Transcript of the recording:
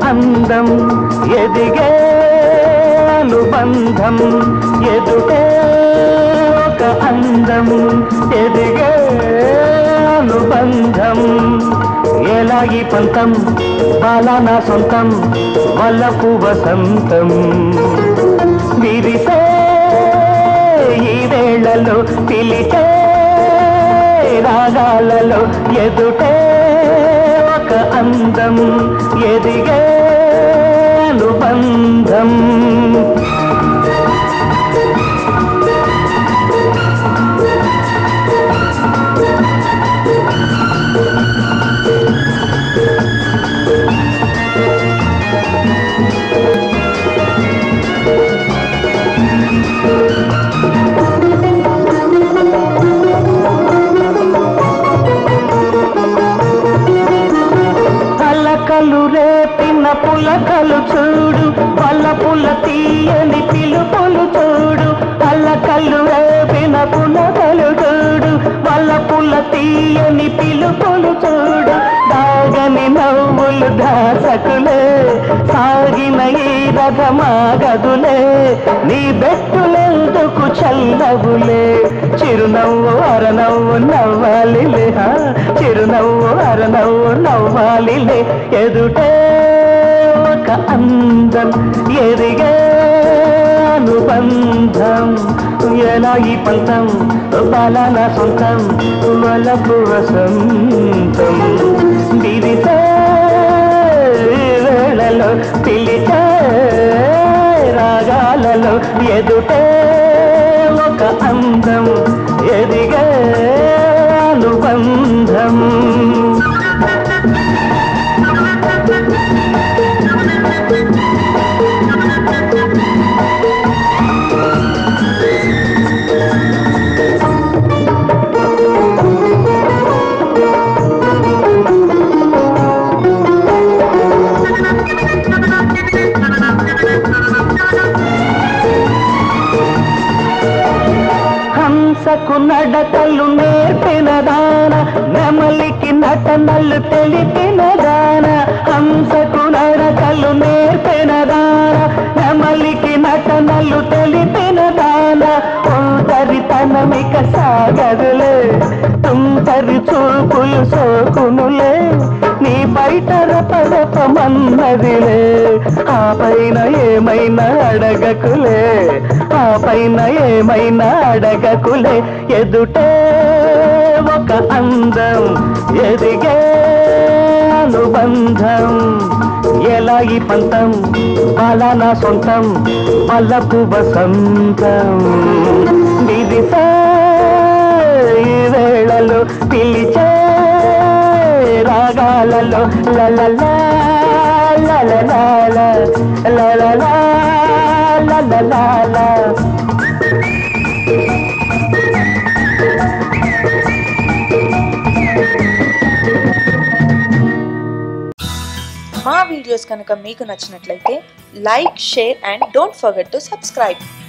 అందం ఎదిగే అనుబంధం ఎదుటే ఒక అందం ఎదిగే అనుబంధం ఎలా ఈ పంతం బాలా నా సొంతం వల్లపు వసంతం విరిసే ఈ వేళలో పిలిచే రాగాలలో ఎదుటే ఒక అందం ఎదిగే అనుబంధం అలకలు రేపిన పులకలు చూడు వల్లపుల తీయని పిలుపులు చూడు అల్లకలు రేపిన పులకలు చూడు వల్లపుల తీయని పిలుపులు చూడు దాగని నవ్వులు దాసకులే సాగిన ఈ రథమాగదులే నీ బెట్టులెందుకు చల్లవులే చిరునవ్వు అరనవ్వు నవ్వాలిలే హా, చిరునవ్వు అరనవ్వు నవ్వాలిలే ఎదుటే ఒక అందం ఎదిగే అనుబంధం ఎలా ఈ పంతం బలాన సొంతం వలపు వసంతం విరిసే వేళలో పిలిచే రాగాలలో ఎదుటే ఒక అందం ఎదిగే అనుబంధం హంసకు నడకలు నేర్పిన దాన నెమలికి నటనలు తెలిపిన దాన హంసకు నడకలు నేర్పిన దాన నెమలికి నటనలు తెలిపిన దాన ఒంటరితనమిక సాగదులే తుంటరి చూపులు సోకునులే నీ బయట రపరపమన్నదిలే ఆ పైన ఏమైనా అడగకులే ఆ పైన ఏమైనా అడగకులే ఎదుటే ఒక అందం ఎదిగే అనుబంధం ఎలా ఈ పంతం అలా నా సొంతం వల్లపు వసంతం విదిసే ఈ వేళలో పిలిచే రాగాలలో లలలా లలలా లలలా లలలా మా వీడియోస్ కనుక మీకు నచ్చినట్లయితే like share and don't forget to subscribe